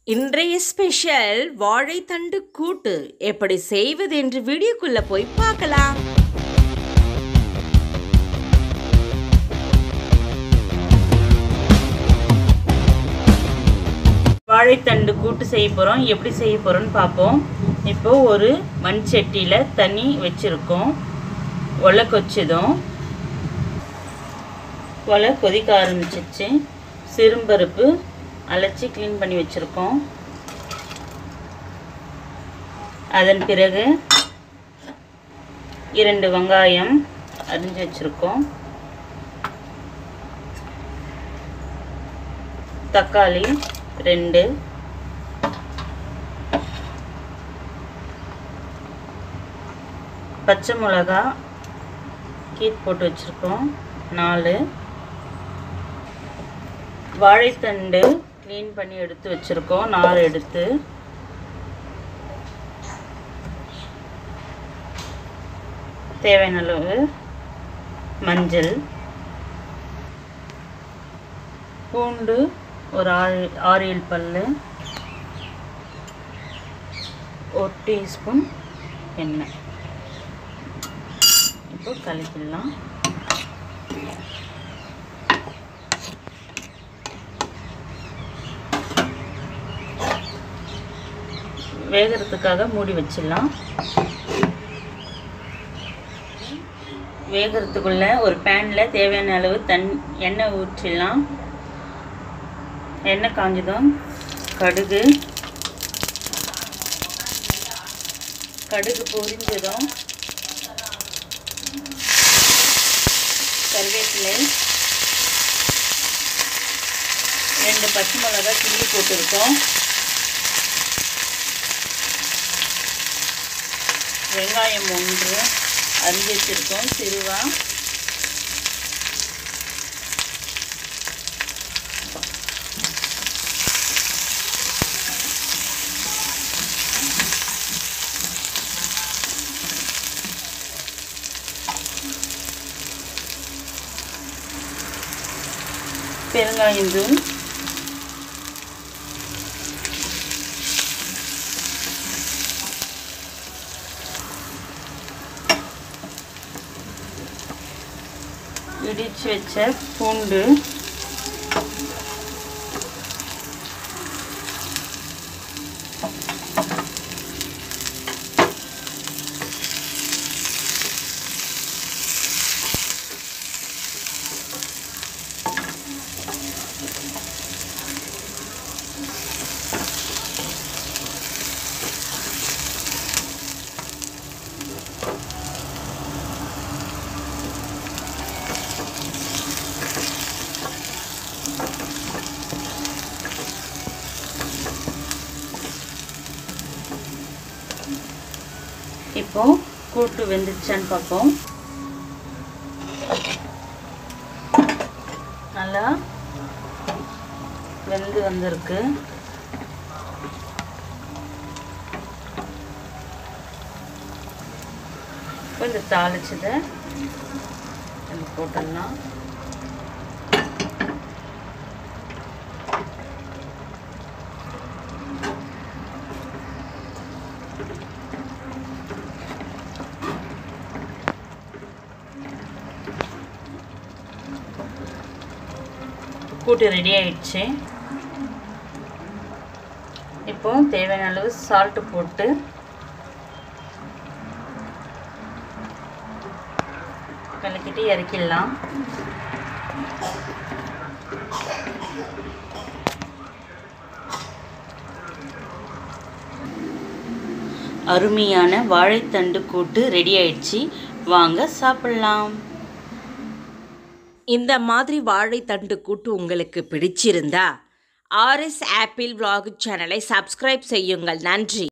இன்றைய ஸ்பெஷல் வாழைத்தண்டு கூட்டு எப்படி செய்வது என்று வீடியோக்குள்ள போய் பார்க்கலாம் வாழைத்தண்டு கூட்டு செய்ய போகிறோம் எப்படி செய்ய போகிறோம்னு பார்ப்போம் இப்போ ஒரு மண் சட்டியில் தண்ணி வச்சுருக்கோம் ஒலை கொச்சதும் ஒலை கொதிக்க ஆரம்பிச்சிச்சு சிறும்பருப்பு அலச்சி க்ளீன் பண்ணி வச்சுருக்கோம் அதன் பிறகு இரண்டு வெங்காயம் அரிஞ்சு வச்சுருக்கோம் தக்காளி ரெண்டு பச்சை மிளகா கீட் போட்டு வச்சுருக்கோம் நாலு வாழைத்தண்டு க்ளீன் பண்ணி எடுத்து வச்சுருக்கோம் நார் எடுத்து தேவையான அளவு மஞ்சள் பூண்டு ஒரு ஆறு ஆறு ஏழு பல் ஒரு டீஸ்பூன் எண்ணெய் இப்போ கலக்கிடலாம் வேகிறதுக்காக மூடி வச்சிடலாம் வேகிறதுக்குள்ள ஒரு பேனில் தேவையான அளவு தன் எண்ணெய் ஊற்றிடலாம் எண்ணெய் காஞ்சதும் கடுகு கடுகு பொரிஞ்சதும் கருவேப்பிலை ரெண்டு பச்சை மிளகா கிள்ளி போட்டிருக்கோம் வெங்காயம் ஒன்று அரிஞ்சு வச்சுருக்கோம் சிறுவா பெருங்காயம் தூள் இடிச்சு வச்ச பூண்டு இப்போ கூட்டு வெந்துச்சான்னு பார்ப்போம் நல்லா வெந்து வந்திருக்கு இப்போ இந்த தாளிச்சதை போட்டுடலாம் கூட்டு ரெடி ஆயிடுச்சு இப்போ தேவையான அளவு சால்ட்டு போட்டு கலக்கிட்டு இறக்கிடலாம் அருமையான வாழைத்தண்டு கூட்டு ரெடி ஆயிடுச்சு வாங்க சாப்பிடலாம் இந்த மாதிரி வாழைத்தண்டு கூட்டு உங்களுக்கு பிடிச்சிருந்தா ஆர்எஸ் ஆப்பிள் vlog சேனலை சப்ஸ்கிரைப் செய்யுங்கள் நன்றி